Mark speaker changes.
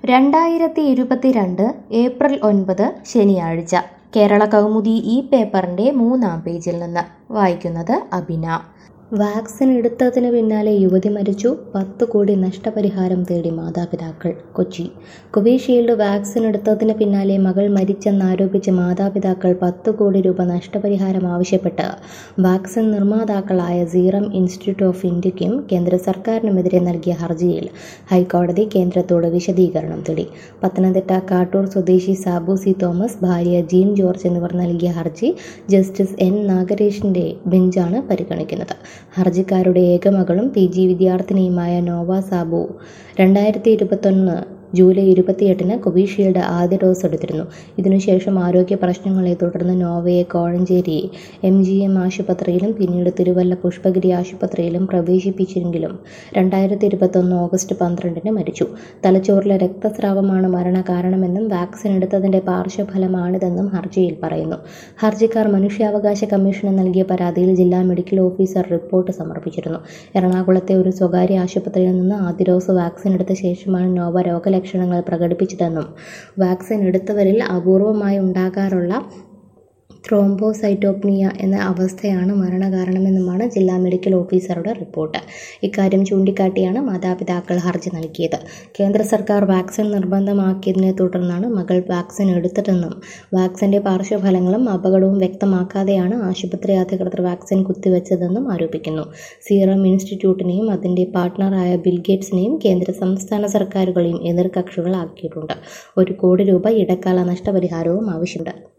Speaker 1: രണ്ടായിരത്തി ഇരുപത്തിരണ്ട് ഏപ്രിൽ ഒൻപത് ശനിയാഴ്ച കേരള കൗമുദി ഈ പേപ്പറിൻ്റെ മൂന്നാം പേജിൽ നിന്ന് വായിക്കുന്നത് അബിന വാക്സിൻ എടുത്തതിന് പിന്നാലെ യുവതി മരിച്ചു പത്ത് കോടി നഷ്ടപരിഹാരം തേടി മാതാപിതാക്കൾ കൊച്ചി കോവിഷീൽഡ് വാക്സിൻ എടുത്തതിന് പിന്നാലെ മകൾ മരിച്ചെന്നാരോപിച്ച് മാതാപിതാക്കൾ പത്ത് കോടി രൂപ നഷ്ടപരിഹാരം ആവശ്യപ്പെട്ട് വാക്സിൻ നിർമ്മാതാക്കളായ സീറം ഇൻസ്റ്റിറ്റ്യൂട്ട് ഓഫ് ഇന്ത്യയ്ക്കും കേന്ദ്ര സർക്കാരിനുമെതിരെ നൽകിയ ഹർജിയിൽ ഹൈക്കോടതി കേന്ദ്രത്തോട് വിശദീകരണം തേടി പത്തനംതിട്ട കാട്ടൂർ സ്വദേശി സാബു സി തോമസ് ഭാര്യ ജീൻ ജോർജ് എന്നിവർ നൽകിയ ഹർജി ജസ്റ്റിസ് എൻ നാഗരേഷിന്റെ ബെഞ്ചാണ് പരിഗണിക്കുന്നത് ഹർജിക്കാരുടെ ഏകമകളും പി ജി വിദ്യാർത്ഥിനിയുമായ നോവ സാബു രണ്ടായിരത്തി ഇരുപത്തൊന്ന് ജൂലൈ ഇരുപത്തിയെട്ടിന് കോവിഷീൽഡ് ആദ്യ ഡോസ് എടുത്തിരുന്നു ഇതിനുശേഷം ആരോഗ്യ പ്രശ്നങ്ങളെ തുടർന്ന് നോവയെ കോഴഞ്ചേരി എം ജി എം ആശുപത്രിയിലും പിന്നീട് തിരുവല്ല പുഷ്പഗിരി ആശുപത്രിയിലും പ്രവേശിപ്പിച്ചെങ്കിലും രണ്ടായിരത്തി ഇരുപത്തൊന്ന് ഓഗസ്റ്റ് പന്ത്രണ്ടിന് മരിച്ചു തലച്ചോറിലെ രക്തസ്രാവമാണ് മരണകാരണമെന്നും വാക്സിൻ എടുത്തതിന്റെ പാർശ്വഫലമാണിതെന്നും ഹർജിയിൽ പറയുന്നു ഹർജിക്കാർ മനുഷ്യാവകാശ കമ്മീഷന് നൽകിയ പരാതിയിൽ ജില്ലാ മെഡിക്കൽ ഓഫീസർ റിപ്പോർട്ട് സമർപ്പിച്ചിരുന്നു എറണാകുളത്തെ ഒരു സ്വകാര്യ ആശുപത്രിയിൽ നിന്ന് ആദ്യ ഡോസ് വാക്സിൻ എടുത്ത ശേഷമാണ് നോവ രോഗലക്ഷണങ്ങൾ പ്രകടിപ്പിച്ചതെന്നും വാക്സിൻ എടുത്തവരിൽ അപൂർവമായി ഉണ്ടാകാറുള്ള ത്രോംബോസൈറ്റോപ്നിയ എന്ന അവസ്ഥയാണ് മരണകാരണമെന്നുമാണ് ജില്ലാ മെഡിക്കൽ ഓഫീസറുടെ റിപ്പോർട്ട് ഇക്കാര്യം ചൂണ്ടിക്കാട്ടിയാണ് മാതാപിതാക്കൾ ഹർജി നൽകിയത് കേന്ദ്ര സർക്കാർ വാക്സിൻ നിർബന്ധമാക്കിയതിനെ തുടർന്നാണ് മകൾ വാക്സിൻ എടുത്തതെന്നും വാക്സിന്റെ പാർശ്വഫലങ്ങളും അപകടവും വ്യക്തമാക്കാതെയാണ് ആശുപത്രി അധികൃതർ വാക്സിൻ കുത്തിവെച്ചതെന്നും ആരോപിക്കുന്നു സീറം ഇൻസ്റ്റിറ്റ്യൂട്ടിനെയും അതിന്റെ പാർട്ട്ണറായ ബിൽഗേറ്റ്സിനെയും കേന്ദ്ര സംസ്ഥാന സർക്കാരുകളെയും എതിർകക്ഷികളാക്കിയിട്ടുണ്ട് ഒരു കോടി രൂപ ഇടക്കാല നഷ്ടപരിഹാരവും ആവശ്യമുണ്ട്